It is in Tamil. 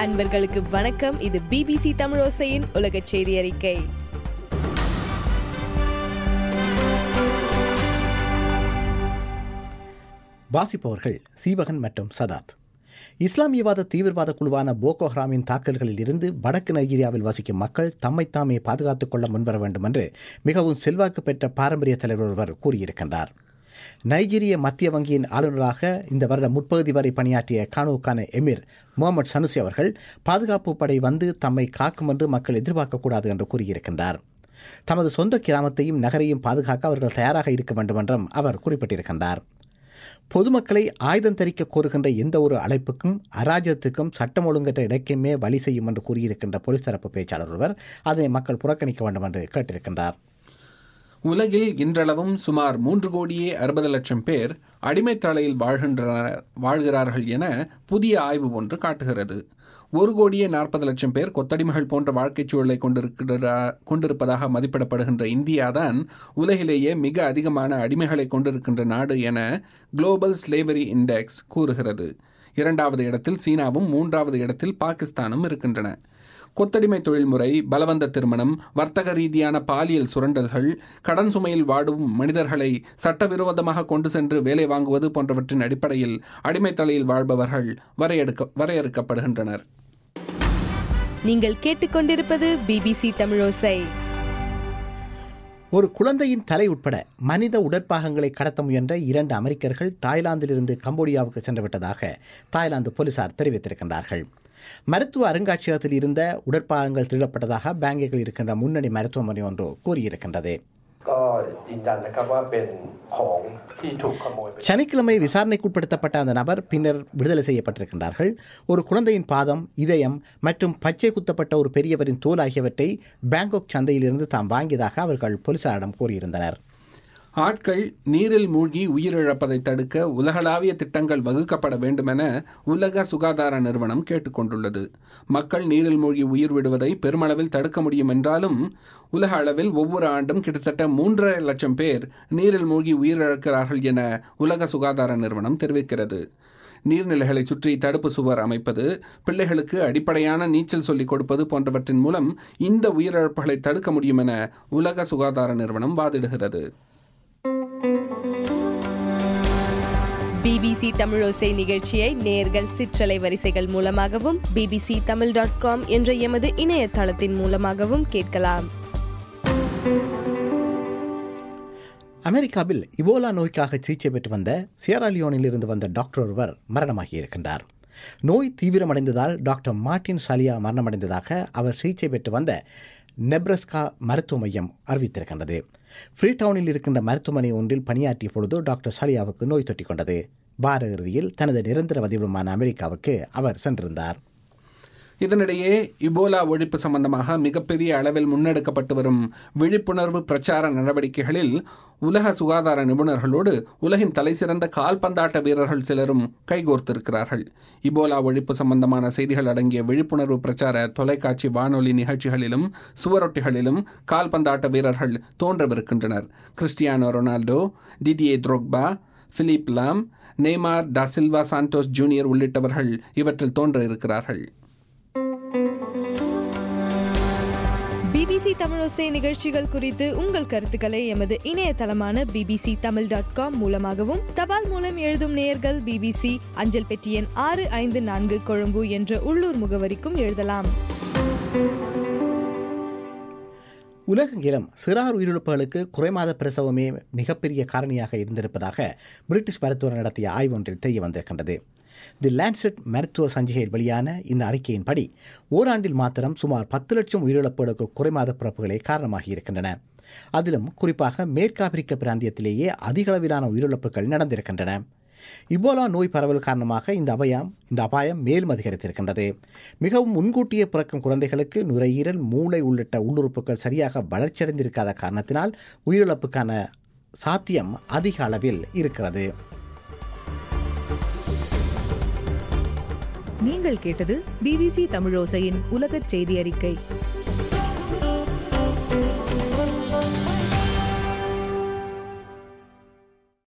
அன்பர்களுக்கு வணக்கம் இது பிபிசி தமிழோசையின் உலக செய்தி அறிக்கை வாசிப்பவர்கள் சீவகன் மற்றும் சதாத் இஸ்லாமியவாத தீவிரவாத குழுவான போகோ ஹராமின் தாக்கல்களில் இருந்து வடக்கு நைஜீரியாவில் வசிக்கும் மக்கள் தம்மைத்தாமே பாதுகாத்துக் கொள்ள முன்வர வேண்டும் என்று மிகவும் செல்வாக்கு பெற்ற பாரம்பரிய தலைவர் ஒருவர் கூறியிருக்கின்றார் நைஜீரிய மத்திய வங்கியின் ஆளுநராக இந்த வருட முற்பகுதி வரை பணியாற்றிய கானோக்கான எமிர் முகமது சனுசி அவர்கள் பாதுகாப்பு படை வந்து தம்மை காக்கும் என்று மக்கள் எதிர்பார்க்கக்கூடாது என்று கூறியிருக்கின்றார் தமது சொந்த கிராமத்தையும் நகரையும் பாதுகாக்க அவர்கள் தயாராக இருக்க வேண்டும் என்றும் அவர் குறிப்பிட்டிருக்கின்றார் பொதுமக்களை ஆயுதம் தரிக்க கோருகின்ற எந்த ஒரு அழைப்புக்கும் அராஜகத்துக்கும் சட்டம் ஒழுங்கற்ற இடைக்குமே வழி செய்யும் என்று கூறியிருக்கின்ற போலீஸ் தரப்பு பேச்சாளர் ஒருவர் அதனை மக்கள் புறக்கணிக்க வேண்டும் என்று கேட்டிருக்கின்றார் உலகில் இன்றளவும் சுமார் மூன்று கோடியே அறுபது லட்சம் பேர் அடிமைத்தலையில் வாழ்கின்றனர் வாழ்கிறார்கள் என புதிய ஆய்வு ஒன்று காட்டுகிறது ஒரு கோடியே நாற்பது லட்சம் பேர் கொத்தடிமைகள் போன்ற வாழ்க்கைச் சூழலை கொண்டிருக்கிறா கொண்டிருப்பதாக மதிப்பிடப்படுகின்ற இந்தியாதான் உலகிலேயே மிக அதிகமான அடிமைகளை கொண்டிருக்கின்ற நாடு என குளோபல் ஸ்லேவரி இண்டெக்ஸ் கூறுகிறது இரண்டாவது இடத்தில் சீனாவும் மூன்றாவது இடத்தில் பாகிஸ்தானும் இருக்கின்றன கொத்தடிமை தொழில்முறை பலவந்த திருமணம் வர்த்தக ரீதியான பாலியல் சுரண்டல்கள் கடன் சுமையில் வாடும் மனிதர்களை சட்டவிரோதமாக கொண்டு சென்று வேலை வாங்குவது போன்றவற்றின் அடிப்படையில் அடிமைத்தலையில் வாழ்பவர்கள் வரையறுக்க வரையறுக்கப்படுகின்றனர் நீங்கள் கேட்டுக்கொண்டிருப்பது பிபிசி தமிழோசை ஒரு குழந்தையின் தலை உட்பட மனித உடற்பாகங்களை கடத்த முயன்ற இரண்டு அமெரிக்கர்கள் தாய்லாந்திலிருந்து கம்போடியாவுக்கு சென்றுவிட்டதாக தாய்லாந்து போலீசார் தெரிவித்திருக்கின்றார்கள் மருத்துவ அருங்காட்சியகத்தில் இருந்த உடற்பாகங்கள் திருடப்பட்டதாக பேங்கில் இருக்கின்ற முன்னணி மருத்துவமனை ஒன்று கூறியிருக்கின்றது ก็ยืนยันนะครับว่าเป็นของที่ถูกขโมยไป சனிக்கிழமை விசாரணைக்குட்படுத்தப்பட்ட அந்த நபர் பின்னர் விடுதலை செய்யப்பட்டிருக்கின்றார்கள் ஒரு குழந்தையின் பாதம் இதயம் மற்றும் பச்சை குத்தப்பட்ட ஒரு பெரியவரின் தோல் ஆகியவற்றை பேங்காக் சந்தையிலிருந்து தாம் வாங்கியதாக அவர்கள் போலீசாரிடம் கூறியிருந்தனர் ஆட்கள் நீரில் மூழ்கி உயிரிழப்பதை தடுக்க உலகளாவிய திட்டங்கள் வகுக்கப்பட வேண்டுமென உலக சுகாதார நிறுவனம் கேட்டுக்கொண்டுள்ளது மக்கள் நீரில் மூழ்கி உயிர் விடுவதை பெருமளவில் தடுக்க முடியும் என்றாலும் உலக அளவில் ஒவ்வொரு ஆண்டும் கிட்டத்தட்ட மூன்றரை லட்சம் பேர் நீரில் மூழ்கி உயிரிழக்கிறார்கள் என உலக சுகாதார நிறுவனம் தெரிவிக்கிறது நீர்நிலைகளை சுற்றி தடுப்பு சுவர் அமைப்பது பிள்ளைகளுக்கு அடிப்படையான நீச்சல் சொல்லிக் கொடுப்பது போன்றவற்றின் மூலம் இந்த உயிரிழப்புகளை தடுக்க முடியும் என உலக சுகாதார நிறுவனம் வாதிடுகிறது பிபிசி தமிழோசை நிகழ்ச்சியை நேர்கள் சிற்றலை வரிசைகள் மூலமாகவும் பிபிசி தமிழ் டாட் காம் என்ற எமது இணையதளத்தின் மூலமாகவும் கேட்கலாம் அமெரிக்காவில் இபோலா நோய்க்காக சிகிச்சை பெற்று வந்த சியராலியோனில் இருந்து வந்த டாக்டர் ஒருவர் மரணமாகியிருக்கின்றார் நோய் தீவிரமடைந்ததால் டாக்டர் மார்டின் சாலியா மரணமடைந்ததாக அவர் சிகிச்சை பெற்று வந்த நெப்ரஸ்கா மருத்துவ மையம் அறிவித்திருக்கின்றது ஃப்ரீடவுனில் இருக்கின்ற மருத்துவமனை ஒன்றில் பணியாற்றிய பொழுது டாக்டர் சாலியாவுக்கு நோய் தொட்டிக் கொண்டது வார இறுதியில் தனது நிரந்தர வதிவிடமான அமெரிக்காவுக்கு அவர் சென்றிருந்தார் இதனிடையே இபோலா ஒழிப்பு சம்பந்தமாக மிகப்பெரிய அளவில் முன்னெடுக்கப்பட்டு வரும் விழிப்புணர்வு பிரச்சார நடவடிக்கைகளில் உலக சுகாதார நிபுணர்களோடு உலகின் தலைசிறந்த கால்பந்தாட்ட வீரர்கள் சிலரும் கைகோர்த்திருக்கிறார்கள் இபோலா ஒழிப்பு சம்பந்தமான செய்திகள் அடங்கிய விழிப்புணர்வு பிரச்சார தொலைக்காட்சி வானொலி நிகழ்ச்சிகளிலும் சுவரொட்டிகளிலும் கால்பந்தாட்ட வீரர்கள் தோன்றவிருக்கின்றனர் Cristiano Ronaldo Didier Drogba Philipp Lahm Neymar da Silva Santos junior உள்ளிட்டவர்கள் இவற்றில் தோன்ற இருக்கிறார்கள் பிபிசி தமிழோசை நிகழ்ச்சிகள் குறித்து உங்கள் கருத்துக்களை எமது இணையதளமான பிபிசி தமிழ் டாட் காம் மூலமாகவும் தபால் மூலம் எழுதும் நேயர்கள் பிபிசி அஞ்சல் பெட்டி எண் ஆறு ஐந்து நான்கு கொழும்பு என்ற உள்ளூர் முகவரிக்கும் எழுதலாம் உலகெங்கிலும் சிறார் உயிரிழப்புகளுக்கு குறைமாத பிரசவமே மிகப்பெரிய காரணியாக இருந்திருப்பதாக பிரிட்டிஷ் மருத்துவர் நடத்திய ஆய்வு ஒன்றில் தெரிய வந்திருக்கின்றது தி லான்செட் மருத்துவ சஞ்சிகையில் வெளியான இந்த அறிக்கையின்படி ஓராண்டில் மாத்திரம் சுமார் பத்து லட்சம் உயிரிழப்புகளுக்கு குறைமாத பிறப்புகளே காரணமாகி இருக்கின்றன அதிலும் குறிப்பாக மேற்காப்பிரிக்க பிராந்தியத்திலேயே அதிக அளவிலான உயிரிழப்புகள் நடந்திருக்கின்றன இபோலா நோய் பரவல் காரணமாக இந்த அபாயம் இந்த அபாயம் மேலும் அதிகரித்திருக்கின்றது மிகவும் முன்கூட்டியே பிறக்கும் குழந்தைகளுக்கு நுரையீரல் மூளை உள்ளிட்ட உள்ளுறுப்புகள் சரியாக வளர்ச்சியடைந்திருக்காத காரணத்தினால் உயிரிழப்புக்கான சாத்தியம் அதிக அளவில் இருக்கிறது நீங்கள் கேட்டது பிபிசி தமிழோசையின் உலகச் செய்தி அறிக்கை